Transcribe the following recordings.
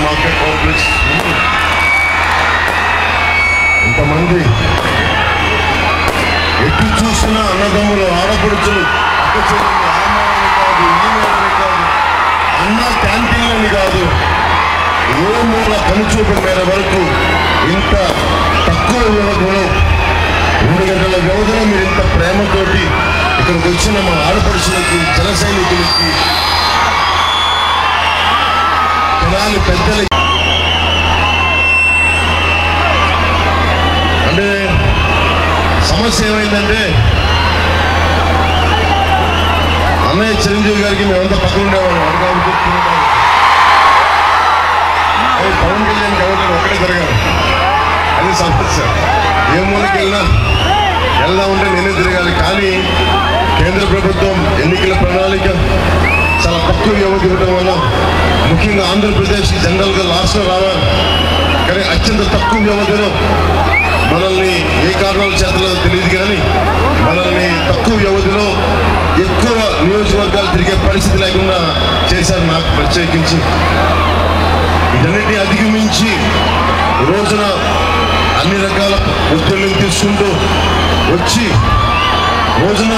Market complex ఉంది. ఇంతమంది ఎటు చూసినా అన్నదమ్ములు ఆడపడుచులు అక్క చెల్లెలు ఆమాలని కాదు ఈమెలని కాదు అన్న క్యాంటీన్లని కాదు ఏ మూల కనుచూపు మేర వరకు ఇంత తక్కువ వ్యవధిలో రెండు గంటల వ్యవధిలో మీరు ఇంత ప్రేమతోటి ఇక్కడికి వచ్చిన మా ఆడపడుచులకి జన సైనికులకి జనాలు పెద్దలకి అంటే సమస్య ఏమైందంటే అన్నయ్య చిరంజీవి గారికి మేమంతా పక్కన ఉండేవాళ్ళం అడగాలి కూర్చునేవాళ్ళం. అది పవన్ కళ్యాణ్ ఎవరు ఒక్కడే తిరగాలి అది సమస్య ఏ మూలకి వెళ్ళినా వెళ్దా ఉంటే నేనే తిరగాలి కానీ కేంద్ర ప్రభుత్వం ఎన్నికల ప్రణాళిక చాలా తక్కువ వ్యవధి ఇవ్వడం వల్ల ముఖ్యంగా ఆంధ్రప్రదేశ్ జనరల్గా లాస్ట్లో రావాలి కానీ అత్యంత తక్కువ వ్యవధిలో మనల్ని ఏ కారణాల చేతలో తెలియదు కానీ మనల్ని తక్కువ వ్యవధిలో ఎక్కువ నియోజకవర్గాలు తిరిగే పరిస్థితి లేకుండా చేశారు నాకు ప్రత్యేకించి వీటన్నిటిని అధిగమించి ఈ రోజున అన్ని రకాల ఒత్తిళ్లను తీసుకుంటూ వచ్చి రోజున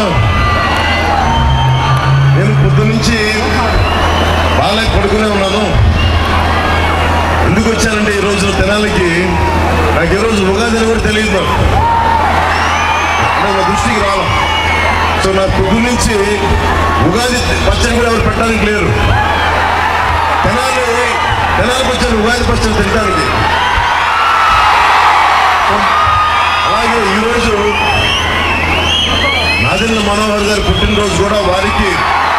నేను పొద్దు నుంచి బాగా పడుకునే ఉన్నాను ఎందుకు వచ్చానంటే ఈ రోజు తెనాలికి నాకు ఈ రోజు ఉగాది అని కూడా తెలియదు నాకు అంటే నా దృష్టికి రావాలి సో నా పొద్దు నుంచి ఉగాది పచ్చడి కూడా ఎవరు పెట్టడానికి లేరు తెనాలి తెనాలికి వచ్చాను ఉగాది పచ్చడి తినడానికి అలాగే ఈరోజు నాదిల్ల మనోహర్ గారి పుట్టినరోజు కూడా వారికి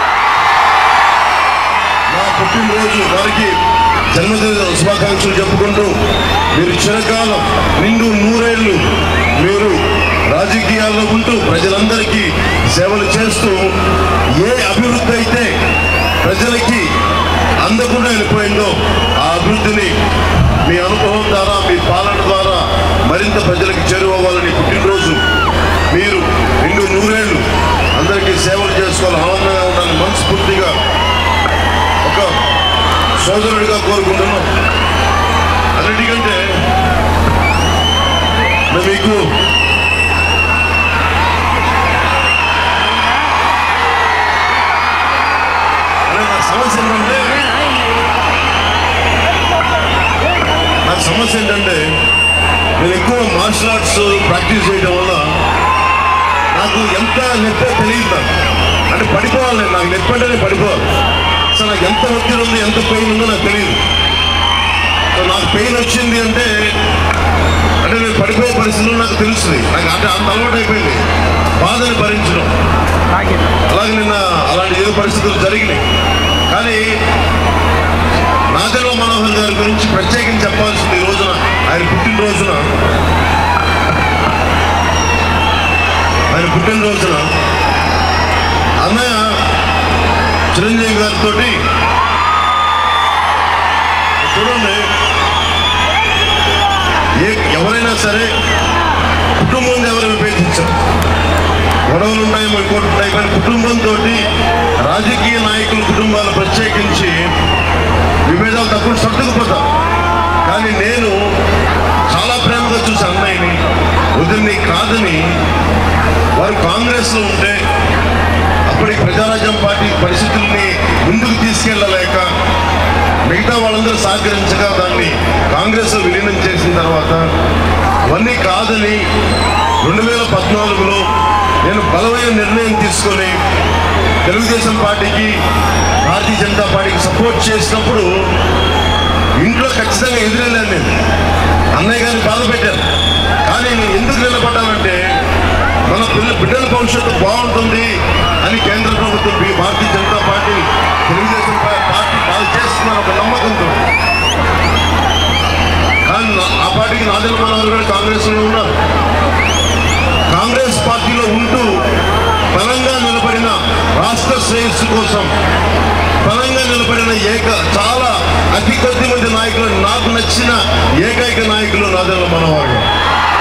నా పుట్టినరోజు వారికి జన్మదిన శుభాకాంక్షలు చెప్పుకుంటూ మీరు చిరకాలం నిండు నూరేళ్లు మీరు రాజకీయాల్లో ఉంటూ ప్రజలందరికీ సేవలు చేస్తూ ఏ అభివృద్ధి అయితే ప్రజలకి అందకుండా వెళ్ళిపోయిందో ఆ అభివృద్ధిని మీ అనుభవం ద్వారా మీ పాలన ద్వారా మరింత ప్రజలకు చేరువవ్వాలని పుట్టినరోజు మీరు నిండు నూరేళ్లు అందరికీ సేవలు చేసుకోవాలి ఆనందంగా ఉండాలని మనస్ఫూర్తిగా ఒక సోదరుడిగా కోరుకుంటున్నాం అన్నిటికంటే నేను మీకు అరే నా సమస్య ఏంటంటే నాకు సమస్య ఏంటంటే నేను ఎక్కువ మార్షల్ ఆర్ట్స్ ప్రాక్టీస్ చేయడం వల్ల నాకు ఎంత నొప్పో తెలియదు నాకు అంటే పడిపోవాలి నేను. నాకు నొప్పి అంటే నేను పడిపోవాలి సో నాకు ఎంత ఒత్తిడి ఉంది ఎంత పెయిన్ ఉందో నాకు తెలియదు సో నాకు పెయిన్ వచ్చింది అంటే అంటే నేను పడిపోయే పరిస్థితులు నాకు తెలుస్తుంది నాకు అంటే అంత అలవాటు అయిపోయింది బాధని భరించడం అలాగే నిన్న అలాంటి ఏదో పరిస్థితులు జరిగినాయి కానీ నాదెల్ల మనోహర్ గారి గురించి ప్రత్యేకించి చెప్పాల్సింది ఈ రోజున ఆయన పుట్టినరోజున ఆయన పుట్టినరోజున అన్నయ్య చిరంజీవి గారితో చూడండి ఏ ఎవరైనా సరే కుటుంబం ఎవరు విభేదించారు గొడవలు ఉన్నాయి ఇంకోటి ఉంటాయి కానీ కుటుంబంతో రాజకీయ నాయకుల కుటుంబాలు ప్రత్యేకించి విభేదాలు తక్కువ సర్దుకుపోతాం కానీ నేను చాలా ప్రేమగా చూసి అన్నయ్యని వదిలిని కాదని వారు కాంగ్రెస్లో ఉంటే అప్పటి ప్రజారాజ్యం పార్టీ పరిస్థితుల్ని ముందుకు తీసుకెళ్ళలేక మిగతా వాళ్ళందరూ సహకరించగా దాన్ని కాంగ్రెస్ విలీనం చేసిన తర్వాత అవన్నీ కాదని రెండు వేల పద్నాలుగులో నేను బలమైన నిర్ణయం తీసుకొని తెలుగుదేశం పార్టీకి భారతీయ జనతా పార్టీకి సపోర్ట్ చేసినప్పుడు ఇంట్లో ఖచ్చితంగా ఎదురెళ్ళాను నేను అన్నయ్య గారిని బాధ పెట్టాను కానీ నేను ఎందుకు నిలబడ్డానంటే మన పిల్ల బిడ్డల భవిష్యత్తు బాగుంటుంది అని కేంద్ర ప్రభుత్వం ఈ భారతీయ జనతా పార్టీ తెలుగుదేశం పా- పార్టీ బాగా చేస్తున్న ఒక నమ్మకంతో కానీ నా- ఆ పార్టీకి నాదెల మనోహర్ గారు కాంగ్రెస్లో ఉన్నారు కాంగ్రెస్ పార్టీలో ఉంటూ బలంగా నిలబడిన రాష్ట్ర శ్రేయస్సు కోసం బలంగా నిలబడిన ఏక చాలా అతి కొద్ది మంది నాయకులు నాకు నచ్చిన ఏకైక నాయకులు నాదెల్ల మనోహర్ గారు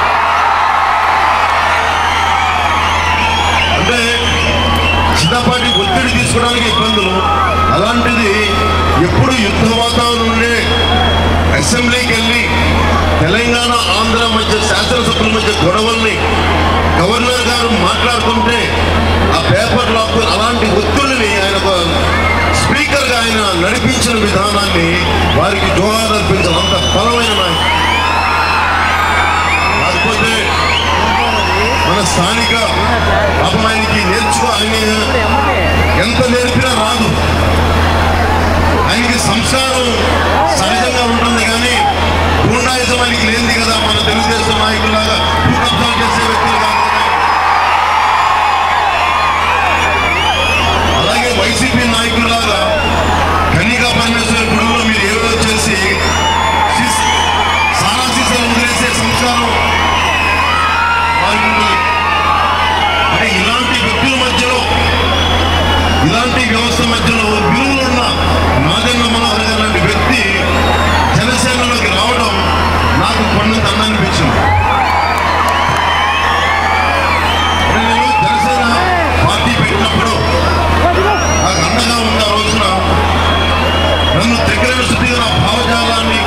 అంటే చిన్నపాటి ఒత్తిడి తీసుకోవడానికి ఇబ్బందులు అలాంటిది ఎప్పుడు యుద్ధ వాతావరణంలో అసెంబ్లీకి వెళ్ళి తెలంగాణ ఆంధ్ర మధ్య శాసనసభ్యుల మధ్య గొడవల్ని గవర్నర్ గారు మాట్లాడుతుంటే ఆ పేపర్ లాక్ అలాంటి ఒత్తిడిని ఆయన ఒక స్పీకర్గా ఆయన నడిపించిన విధానాన్ని వారికి జోహార్ అర్పించిన అంత బలమైన నాయకుడు కాకపోతే మన స్థానిక పాపం ఆయనకి నేర్చుకో ఆయన ఎంత నేర్పినా రాదు ఆయనకి సంస్కారం సహజంగా ఉంటుంది కానీ గుండాయిజం ఆయనకి లేనిది కదా మన తెలుగుదేశం నాయకులాగా భూకబ్జాలు చేసే వ్యక్తులు కాదు కదా. అలాగే వైసీపీ నాయకులాగా కనిగా పరమేశ్వర గుడిలో మీరు ఏదో చేసి సీస్- సారా సీసాలు వదిలేసే సంస్కారం వారికి ఉంటుంది. అంటే ఇలాంటి వ్యక్తుల మధ్యలో ఇలాంటి వ్యవస్థ మధ్యలో విలువలున్న నాదెండ్ల మనోహర్ గారు లాంటి వ్యక్తి జనసేనలోకి రావడం నాకు కొండంత అనిపించింది నేను జనసేన పార్టీ పెట్టినప్పుడు నాకు అండగా ఉన్న రోజున నన్ను దగ్గర శుద్ధిగా నా భావజాలాన్ని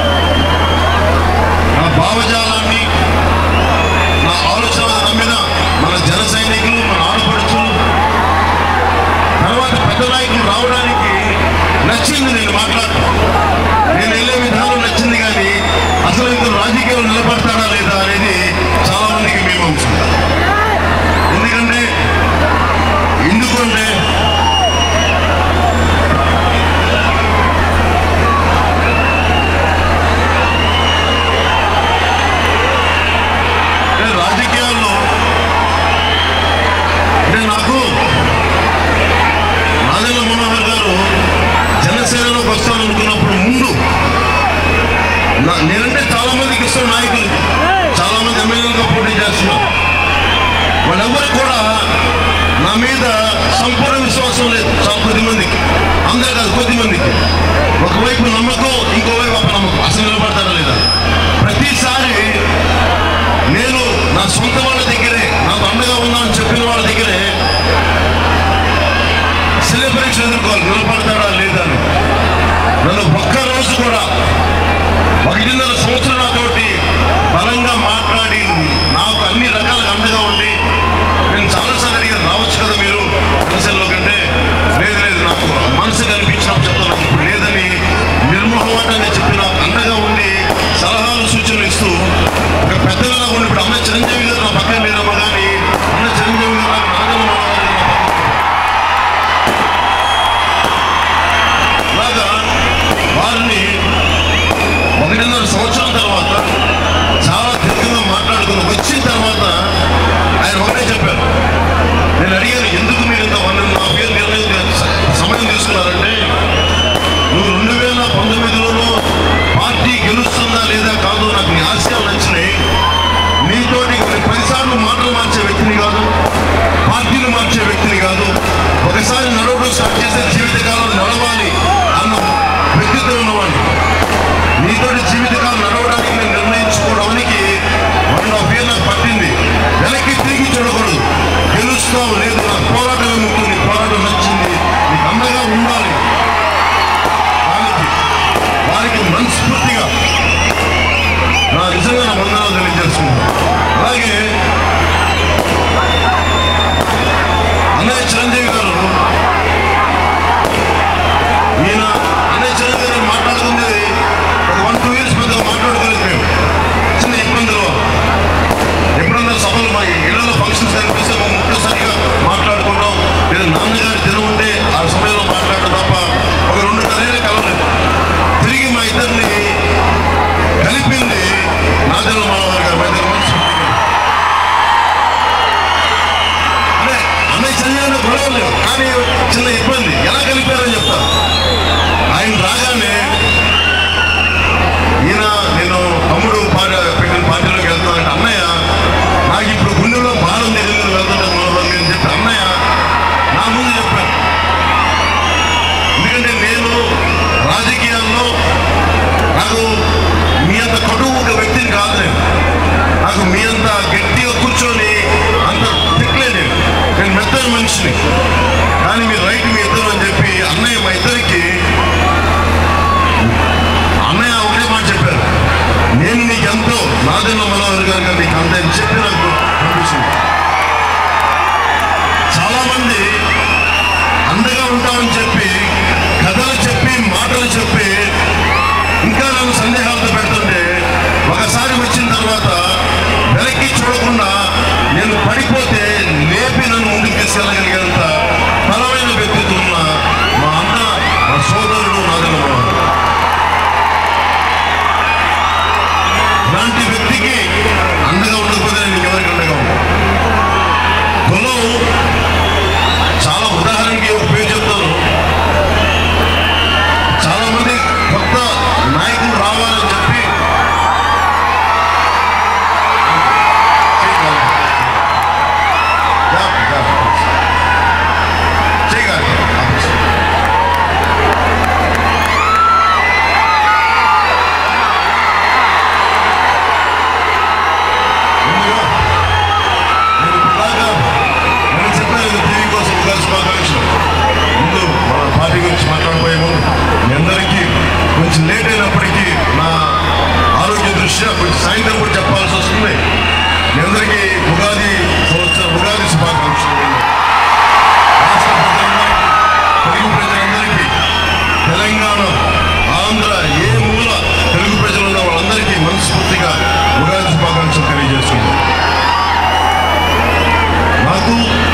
నా భావజాలాన్ని నా ఆలోచన నమ్మిన మన జన సైనికులు మన ఆడపడుచులు తర్వాత పెద్ద నాయకులు రావడానికి నచ్చింది నేను మాట్లాడటం నేను వెళ్ళే విధానం నచ్చింది కానీ అసలు ఇంత రాజకీయాలు నిలబడతాడా లేదా అనేది చాలా మందికి మీమాంసం ఎందుకంటే ఎందుకంటే అంటే రాజకీయాల్లో అంటే నాకు నాదెల్ల మనోహర్ గారు జనసేనలోకి వస్తాననుకున్నప్పుడు ముందు నా- నేనంటే చాలా మందికి ఇష్టం నాయకులు చాలా మంది ఎమ్మెల్యేలుగా పోటీ చేస్తున్నారు వాళ్ళెవ్వరు కూడా నా మీద సంపూర్ణ విశ్వాసం లేదు చాలా కొద్ది మందికి అందరు కాదు కొద్ది మందికి ఒకవైపు నమ్మకం ఇంకోవైపు అపనమ్మకం అసలు నిలబడతారా లేదా ప్రతిసారి నేను నా సొంత వాళ్ళ దగ్గరే నాకు అండగా ఉన్నా అని చెప్పిన వాళ్ళ దగ్గరే శిల పరీక్ష ఎదుర్కోవాలి నిలబడతాడా లేదా అని నన్ను ఒక్క రోజు కూడా ఒకటిన్నర సంవత్సరం నాతోటి బలంగా మాట్లాడి నాకు అన్ని రకాలుగా అండగా ఉండి నేను చాలాసార్లు అడిగాను రావచ్చు కదా మీరు జనసేనలో కంటే లేదు లేదు నాకు మనసు కనిపించినప్పుడు చెప్తాను ఇప్పుడు లేదని నిర్మోహమాటంగా చెప్పి నాకు అండగా ఉండి సలహాలు సూచనలు ఇస్తూ ఒక పెద్దగా ఉండి ఇప్పుడు అమ్మాయి చిరంజీవి గారు నా పక్కన లేరు కొంచెం లేట్ అయినప్పటికీ నా ఆరోగ్య దృష్ట్యా కొంచెం సాయంత్రం కూడా చెప్పాల్సి వస్తుంది మీ అందరికీ ఉగాది సంవత్సరం ఉగాది శుభాకాంక్షలు రాష్ట్ర ప్రజలందరికీ తెలుగు ప్రజలందరికీ తెలంగాణ ఆంధ్ర ఏ మూల తెలుగు ప్రజలు ఉన్న వాళ్ళందరికీ మనస్ఫూర్తిగా ఉగాది శుభాకాంక్షలు తెలియజేస్తున్నాను నాకు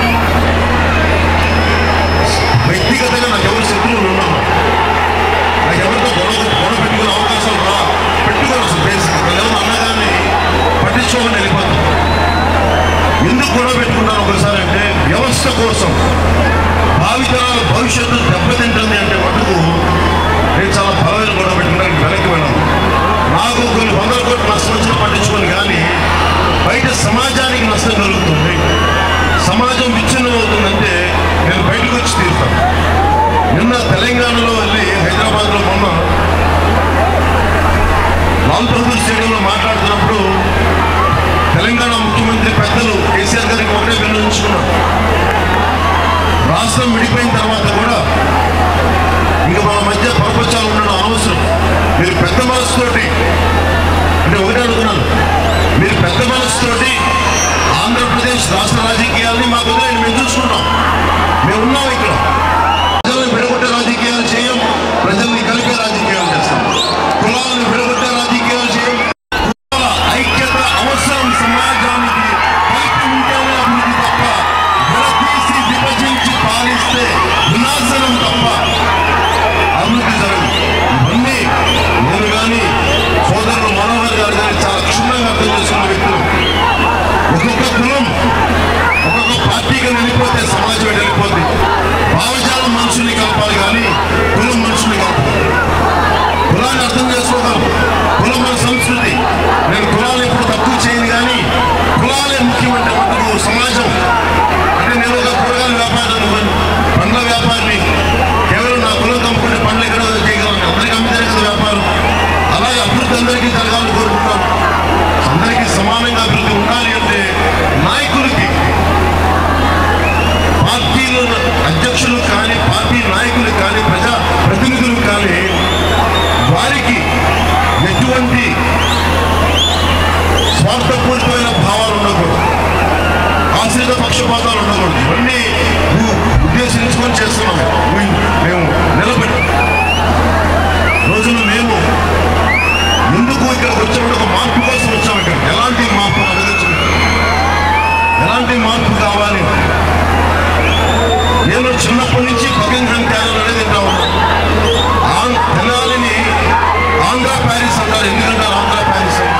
వ్యక్తిగతంగా నాకు ఎవరు శత్రువులు ఉన్నారు నాకు ఎవరితో గొడవ గొడవ పెట్టుకునే అవకాశాలు రా పెట్టుకోరు అసలు బేసిక్ ఎవరు అన్నదాన్ని పట్టించుకోమని వెళ్ళిపోతాం ఎందుకు గొడవ పెట్టుకుంటాను ఒకసారి అంటే వ్యవస్థ కోసం భావితరాల భవిష్యత్తు దెబ్బతింటుంది అంటే మటుకు నేను చాలా బలమైన గొడవ పెట్టుకోవడానికి వెనక్కి వెళ్ళాను నాకు కొన్ని వందల కోట్లు నష్టం వచ్చినా పట్టించుకోను కానీ బయట సమాజానికి నష్టం కలుగుతుంది సమాజం విచ్ఛిన్నం అవుతుందంటే నేను బయటకు వచ్చి తీరుతాను నిన్న తెలంగాణలో వెళ్ళి హైదరాబాద్లో మొన్న లాల్ బహదూర్ స్టేడియంలో మాట్లాడుతున్నప్పుడు తెలంగాణ ముఖ్యమంత్రి పెద్దలు కేసీఆర్ గారికి ఒకటే విన్నవించుకున్నాం రాష్ట్రం విడిపోయిన తర్వాత కూడా ఇంకా మన మధ్య పరపచాలు ఉండడం అవసరం మీరు పెద్ద మనసుతోటి అంటే ఒకటే అనుకున్నాను మీరు పెద్ద మనసుతోటి ఆంధ్రప్రదేశ్ రాష్ట్ర రాజకీయాల్ని మాకు వదిలేయండి మేము చూసుకుంటాం మేము ఉన్నాం ఇక్కడ ప్రజల్ని విడగొట్టే రాజకీయాలు చేయం ప్రజల్ని కలిపే రాజకీయాలు చేస్తాం కులాలను విడగొట్టే రాజకీయాలు చేయం కులాల ఐక్యత అవసరం సమాజానికి కలిపి ఉంటేనే అభివృద్ధి తప్ప విడదీసి విభజించి పాలిస్తే వినాశనం తప్ప అభివృద్ధి జరగదు ఇవన్నీ నేను కానీ సోదరులు మనోహర్ గారు కానీ చాలా క్షుణ్ణంగా అర్థం చేసుకున్న వ్యక్తులు ఒక్కొక్క కులం ఒక్కొక్క పార్టీకి వెళ్ళిపోతే సమాజం ఎటు వెళ్ళిపోద్ది భావజాలం మనుషుల్ని కలపాలి కానీ కులం మనుషుల్ని కలపాలి కులాన్ని అర్థం చేసుకోగలం కులం మన సంస్కృతి నేను కులాలు ఎప్పుడు తక్కువ చేయను కానీ కులాలే ముఖ్యమంటే మటుకు సమాజం అంటే నేను ఒక కూరగాయల వ్యాపారం పండ్ల వ్యాపారిని కేవలం నా కులం కమ్ముకుంటే పండ్లు ఎక్కడ చేయగలను అందరికీ అమ్మితేనే కదా వ్యాపారం అలాగే అభివృద్ధి అందరికీ జరగాలని కోరుకుంటాం అందరికీ సమానంగా అభివృద్ధి ఉండాలి అంటే నాయకులకి పార్టీల అధ్యక్షులు కానీ పార్టీ నాయకులు కానీ ప్రజా ప్రతినిధులు కానీ వారికి ఎటువంటి స్వార్థపూరితమైన భావాలు ఉండకూడదు ఆశ్రిత పక్షపాతాలు ఉండకూడదు ఇవన్నీ ఊ- ఉద్దేశించుకొని చేస్తున్నాం మేము. మేము నిలబెట్టి రోజున మేము ఎందుకు ఇక్కడికి వచ్చినప్పుడు ఒక మార్పు కోసం వచ్చాం ఇక్కడ ఎలాంటి మార్పు అడగచ్చు ఎలాంటి మార్పు కావాలి నేను చిన్నప్పటి నుంచి బకింగ్హామ్ క్యానల్ అనేది తింటా ఉన్నాను ఆం- తెనాలిని ఆంధ్ర ప్యారిస్ అంటారు ఎందుకంటారు ఆంధ్ర ప్యారిస్ అని?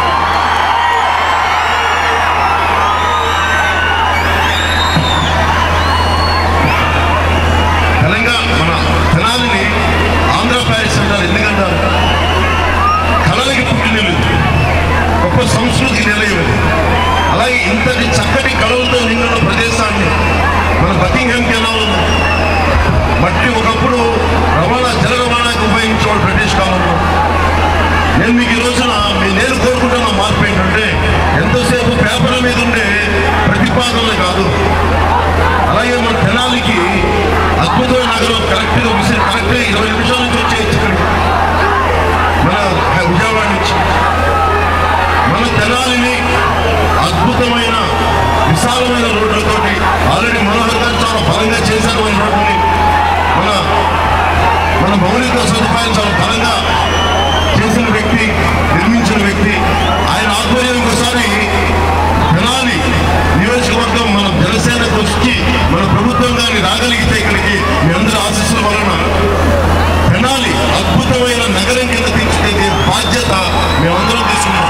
తెలంగాణ మన తెనాలిని ఆంధ్ర ప్యారిస్ అంటారు ఎందుకంటారు కళలకి పుట్టినది గొప్ప సంస్కృతికి నిలయం ఇది. అలాగే ఇంతటి చక్కటి కళలతో నిండిన ప్రదేశాన్ని మన బకింగ్హామ్ కెనాల్ ఉంది మట్టి ఒకప్పుడు రవాణా జల రవాణాకి ఉపయోగించేవాడు బ్రిటిష్ కాలంలో నేను మీకు ఈ రోజున మీ- నేను కోరుకుంటున్న మార్పు ఏంటంటే ఎంతసేపు పేపర్ల మీద ఉండే ప్రతిపాదనలు కాదు అలాగే మన తెనాలికి అద్భుతమైన నగరం కరెక్ట్గా విసిరి కరెక్ట్గా ఇరవై నిమిషాల నుంచి వచ్చేయచ్చు ఇక్కడికి మన విజయవాడ నుంచి మన తెనాలిని అద్భుతమైన విశాలమైన రోడ్లతోటి ఆల్రెడీ మనోహర్ గారు చాలా బలంగా చేశారు మన రోడ్డుని మన మన మౌలిక సదుపాయాలు చాలా బలంగా చేసిన వ్యక్తి నిర్మించిన వ్యక్తి ఆయన ఆధ్వర్యం ఒకసారి తెనాలి నియోజకవర్గం మన జనసేనకు వచ్చి మన ప్రభుత్వం కానీ రాగలిగితే ఇక్కడికి మీ అందరి ఆశీస్సుల వలన తెనాలి అద్భుతమైన నగరం కింద తీర్చిదిద్దే బాధ్యత మేమందరం తీసుకున్నాం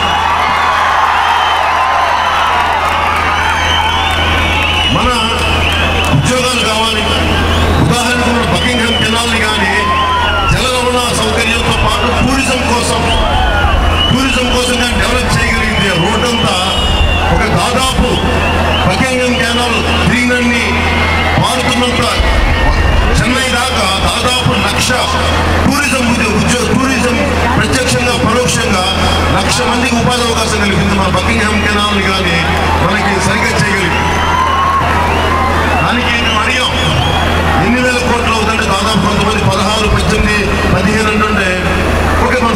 మన ఉద్యోగాలు కావాలి ఉదాహరణకు మన బకింగ్హామ్ కెనాల్ని కానీ జల రవాణా సౌకర్యంతో పాటు టూరిజం కోసం టూరిజం కోసం కానీ డెవలప్ చేయగలిగితే రోడ్ అంతా ఒక దాదాపు బకింగ్హామ్ కెనాల్ తిరిగినన్ని పారుతున్నంత చెన్నై దాకా దాదాపు లక్ష టూరిజం ఉద్యో- ఉద్యోగ టూరిజం ప్రత్యక్షంగా పరోక్షంగా లక్ష మందికి ఉపాధి అవకాశం కలిగింది మన బకింగ్హామ్ కెనాల్ కానీ మనకి సరిగ్గా చేయగలిగింది దానికి మేము అడిగాం ఎన్ని వేల కోట్లు అవుతుంటే దాదాపు కొంతమంది పదహారు పద్దెనిమిది పదిహేను అంటుంటే ఓకే మన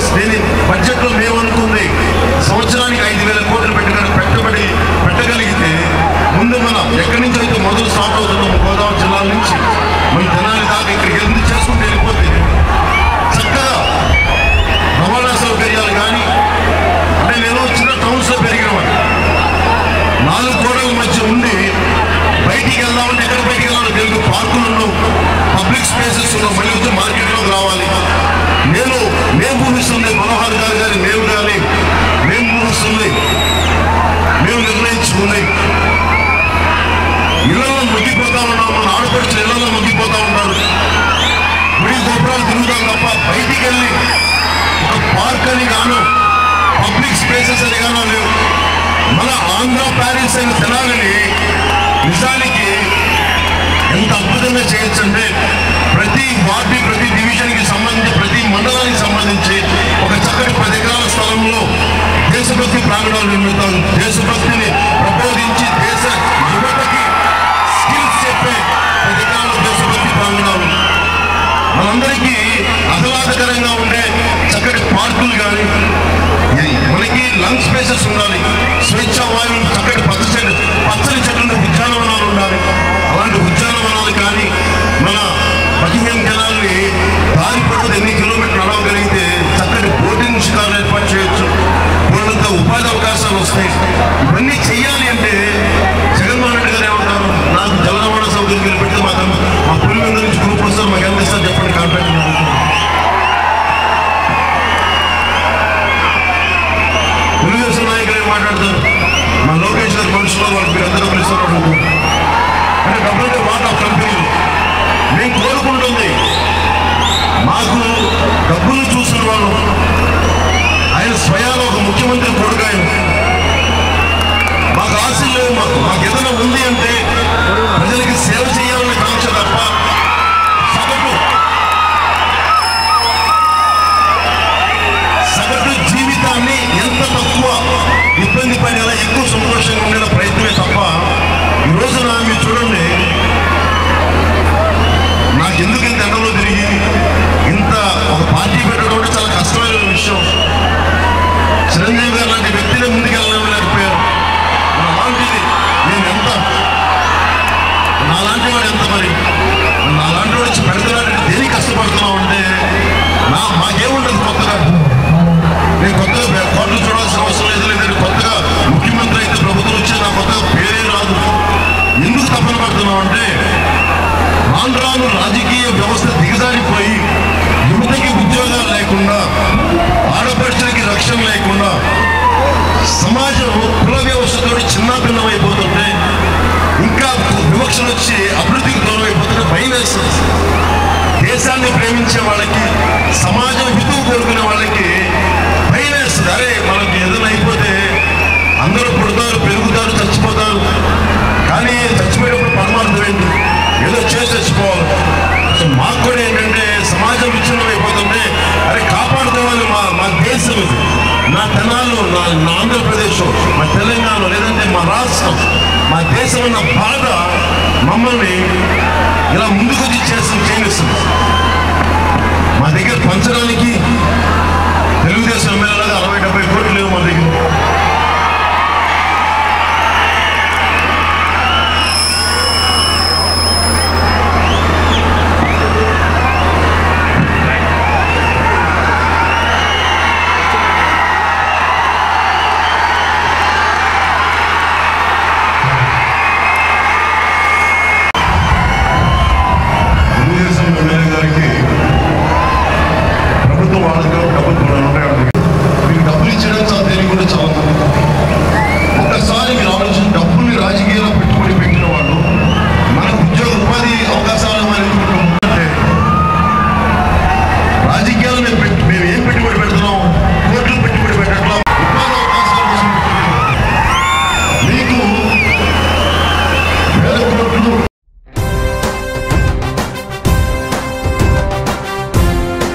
ఆడపడుచులు ఇళ్లలో ముగ్గిపోతూ ఉంటారు గుడి గోపురాలు తిరుగుతాం తప్ప బయటికి వెళ్ళి ఒక పార్క్ అని గాను పబ్లిక్ స్పేసెస్ అని గాను లేవు మన ఆంధ్ర ప్యారిస్ అయిన తెనాలని నిజానికి ఎంత అద్భుతంగా చేయొచ్చు అంటే ప్రతి వార్డు ప్రతి డివిజన్కి సంబంధించి ప్రతి మండలానికి సంబంధించి ఒక చక్కటి పది ఎకరాల స్థలంలో దేశభక్తి ప్రాంగణాలు నిర్మిస్తాం దేశభక్తిని ప్రబోధించి దేశ యువతకి స్కిల్స్ చెప్పే పది ఎకరాల దేశభక్తి ప్రాంగణాలు మనందరికీ ఆహ్లాదకరంగా ఉండే చక్కటి పార్కులు కానీ మనకి లంగ్ స్పేసెస్ ఉండాలి స్వేచ్ఛ వాయువు చక్కటి పచ్చని పచ్చని చెట్లు ఉద్యానవనాలు ఉండాలి అలాంటి ఉద్యానవనాలు కానీ మన బకింగం కెనాల్ని దారి పడుతుంది ఎన్ని కిలోమీటర్లు నడవగలిగితే చక్కటి బోటింగ్ షికారులు ఏర్పాటు చేయొచ్చు పూర్ణంత ఉపాధి అవకాశాలు వస్తాయి ఇవన్నీ చెయ్యాలి అంటే జగన్మోహన్ రెడ్డి గారు ఏమంటారు నాకు జల రవాణా సౌకర్యం పెడితే మాకు మా పులివెందు నుంచి గ్రూప్ వస్తారు మాకు ఎంత ఇస్తారు చెప్పండి కాంట్రాక్ట్ తెలుగుదేశం నాయకులు ఏం మాట్లాడతారు మా లోకేష్ గారు మనుషులు వాళ్ళు మీరు ఎంత డబ్బులు ఇస్తారు అడుగుతారు. అంటే డబ్బులు అంటే మాట కంపెనీలు నేను కోరుకుంటుంది మాకు డబ్బులు చూసిన వాళ్ళు ఆయన స్వయాన ఒక ముఖ్యమంత్రి కొడుకు ఆయన మాకు ఆశలు లేవు మాకు మాకు ఏదైనా ఉంది అంటే ప్రజలకి సేవ చేయాలనే కాంక్ష తప్ప సగటు సగటు జీవితాన్ని ఎంత తక్కువ ఇబ్బంది పడేలా ఎక్కువ సంతోషంగా ఉండే ప్రయత్నమే తప్ప ఈ రోజున మీరు చూడండి నాకు ఎందుకు ఇంత ఎండలో తిరిగి ఇంత ఒక పార్టీ పెట్టడం అంటే చాలా కష్టమైన విషయం చిరంజీవి గారు లాంటి వ్యక్తినే ముందుకెళ్ళలేకపోయారు మన లాంటిది నేను ఎంత నాలాంటి వాడు ఎంత మరి నాలాంటి వాడు వచ్చి పెడుతున్నాడు దేనికి కష్టపడుతున్నావు అంటే నా మాకేముండదు కొత్తగా నేను కొత్తగా బే- కోట్లు చూడాల్సిన అవసరం లేదు లేదంటే కొత్తగా ముఖ్యమంత్రి అయితే ప్రభుత్వం వచ్చి నా కొత్తగా పేరే రాదు ఎందుకు తపన పడుతున్నావు అంటే రాను రాను రాజకీయ వ్యవస్థ దిగజారిపోయి యువతకి ఉద్యోగాలు లేకుండా ఆడపడుచులకి రక్షణ లేకుండా సమాజం కుల వ్యవస్థతో చిన్నాభిన్నమైపోతుంటే ఇంకా వివక్షలు వచ్చి అభివృద్ధికి దూరం అయిపోతుంటే భయం వేస్తుంది దేశాన్ని ప్రేమించే వాళ్ళకి సమాజం హితువు కోరుకునే వాళ్ళకి భయం వేస్తుంది అరే మనకి ఏదైనా అయిపోతే అందరూ పుడతారు పెరుగుతారు చచ్చిపోతారు కానీ చచ్చిపోయేటప్పుడు పరమార్థం ఏంటి ఏదో చేసి చచ్చిపోవాలి సో మాకు కూడా ఏంటంటే సమాజం విచ్ఛిన్నం అయిపోతుంటే అరే కాపాడుకోవాలి మా మా దేశం ఇది నా తెనాలు నా నా ఆంధ్రప్రదేశ్ మా తెలంగాణ లేదంటే మా రాష్ట్రం మా దేశం ఉన్న బాధ మమ్మల్ని ఇలా ముందుకొచ్చి చేస్తుంది చేయనిస్తుంది మా దగ్గర పంచడానికి తెలుగుదేశం ఎమ్మెల్యేలాగా అరవై డెబ్బై కోట్లు లేవు మా దగ్గర